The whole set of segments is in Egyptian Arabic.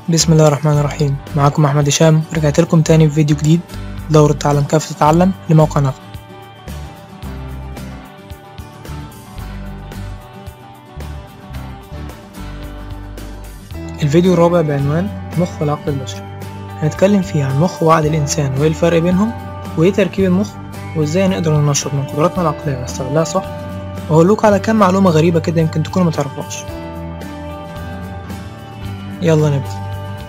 بسم الله الرحمن الرحيم معاكم أحمد هشام رجعت لكم تاني في فيديو جديد دورة تعلم كيف تتعلم لموقع نفع الفيديو الرابع بعنوان المخ والعقل البشري هنتكلم فيه عن المخ وعقل الإنسان وإيه الفرق بينهم وإيه تركيب المخ وإزاي نقدر ننشط من قدراتنا العقلية ونستغلها صح وهقولك على كام معلومة غريبة كده يمكن تكونوا متعرفوهاش يلا نبدأ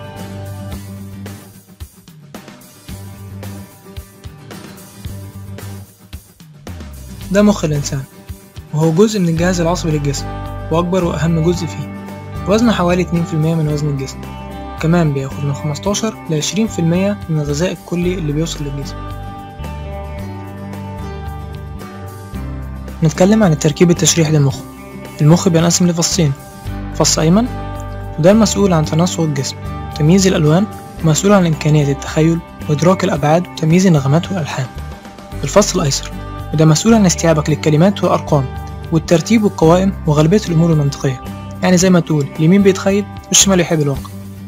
ده مخ الإنسان وهو جزء من الجهاز العصبي للجسم وأكبر وأهم جزء فيه وزنه حوالي 2% من وزن الجسم كمان بياخد من 15 ل 20% من الغذاء الكلي اللي بيوصل للجسم نتكلم عن التركيب التشريحي للمخ المخ بينقسم لفصين فص أيمن وده المسؤول عن تناسق الجسم تمييز الألوان ومسؤول عن إمكانية التخيل وإدراك الأبعاد وتمييز النغمات والألحان الفص الأيسر وده مسؤول عن استيعابك للكلمات والأرقام والترتيب والقوائم وغالبية الأمور المنطقية يعني زي ما تقول اليمين بيتخيل والشمال يحب الواقع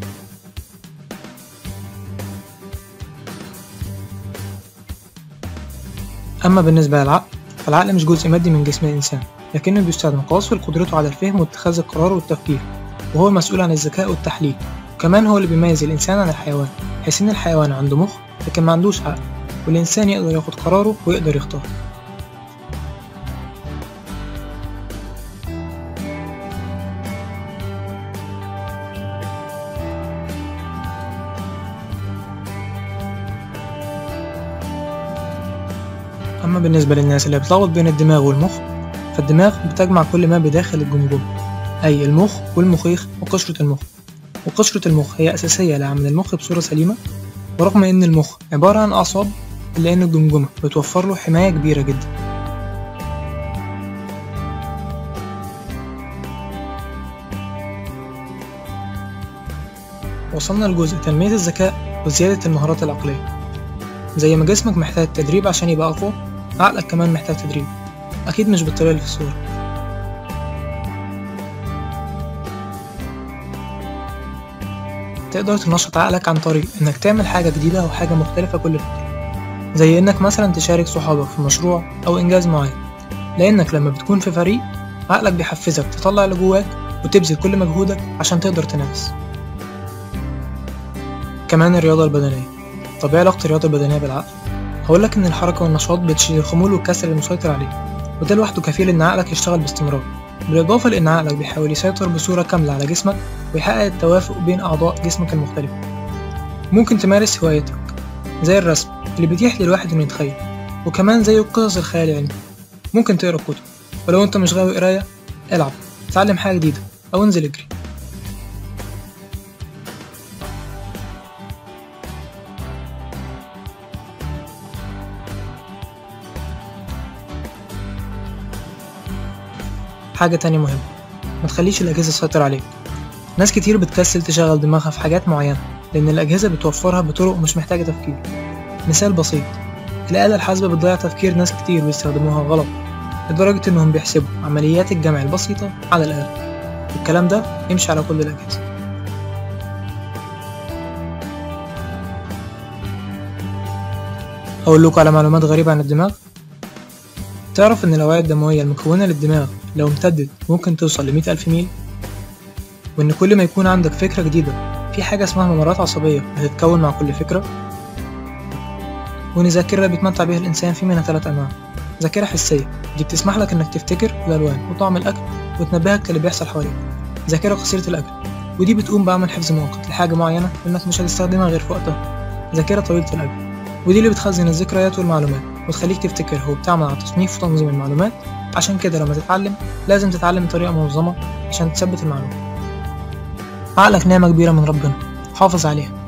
أما بالنسبة للعقل فالعقل مش جزء مادي من جسم الإنسان لكنه بيستخدم قواصل قدرته على الفهم واتخاذ القرار والتفكير وهو المسؤول عن الذكاء والتحليل وكمان هو اللي بيميز الإنسان عن الحيوان حيث إن الحيوان عنده مخ لكن ما عندوش عقل والإنسان يقدر ياخد قراره ويقدر يختار أما بالنسبة للناس اللي بتلخبط بين الدماغ والمخ فالدماغ بتجمع كل ما بداخل الجمجمة أي المخ والمخيخ وقشرة المخ وقشرة المخ هي أساسية لعمل المخ بصورة سليمة ورغم إن المخ عبارة عن أعصاب إلا إن الجمجمة بتوفر له حماية كبيرة جدا وصلنا لجزء تنمية الذكاء وزيادة المهارات العقلية زي ما جسمك محتاج تدريب عشان يبقى أقوى عقلك كمان محتاج تدريب أكيد مش بالطريقة اللي في الصورة تقدر تنشط عقلك عن طريق إنك تعمل حاجة جديدة أو حاجة مختلفة كل فترة زي إنك مثلا تشارك صحابك في مشروع أو إنجاز معين لأنك لما بتكون في فريق عقلك بيحفزك تطلع اللي جواك وتبذل كل مجهودك عشان تقدر تنافس كمان الرياضة البدنية طب ايه علاقة الرياضة البدنية بالعقل؟ هقولك إن الحركة والنشاط بتشيل الخمول والكسل المسيطر عليه وده لوحده كفيل إن عقلك يشتغل باستمرار بالإضافة لإن عقلك بيحاول يسيطر بصورة كاملة على جسمك ويحقق التوافق بين أعضاء جسمك المختلفة ممكن تمارس هوايتك زي الرسم اللي بيتيح للواحد إنه يتخيل وكمان زي القصص الخيال العلمي ممكن تقرا كتب ولو أنت مش غاوي قراية العب اتعلم حاجة جديدة أو انزل اجري حاجة تانية مهمة ما تخليش الأجهزة تسيطر عليك ناس كتير بتكسل تشغل دماغها في حاجات معينة لأن الأجهزة بتوفرها بطرق مش محتاجة تفكير مثال بسيط الآلة الحاسبة بتضيع تفكير ناس كتير بيستخدموها غلط لدرجة إنهم بيحسبوا عمليات الجمع البسيطة على الآلة والكلام ده يمشي على كل الأجهزة أقول لكم على معلومات غريبة عن الدماغ تعرف إن الأوعية الدموية المكونة للدماغ لو امتدت ممكن توصل لمية ألف ميل وإن كل ما يكون عندك فكرة جديدة في حاجة اسمها ممرات عصبية بتتكون مع كل فكرة وإن الذاكرة بيتمتع بيها الإنسان في منها تلات أنواع ذاكرة حسية دي بتسمح لك إنك تفتكر الألوان وطعم الأكل وتنبهك للي بيحصل حواليك ذاكرة قصيرة الأجل ودي بتقوم بعمل حفظ مؤقت لحاجة معينة إنك مش هتستخدمها غير في وقتها ذاكرة طويلة الأجل ودي اللي بتخزن الذكريات والمعلومات وتخليك تفتكرها وبتعمل على تصنيف وتنظيم المعلومات عشان كده لما تتعلم لازم تتعلم بطريقة منظمة عشان تثبت المعلومة عقلك نعمة كبيرة من ربنا حافظ عليها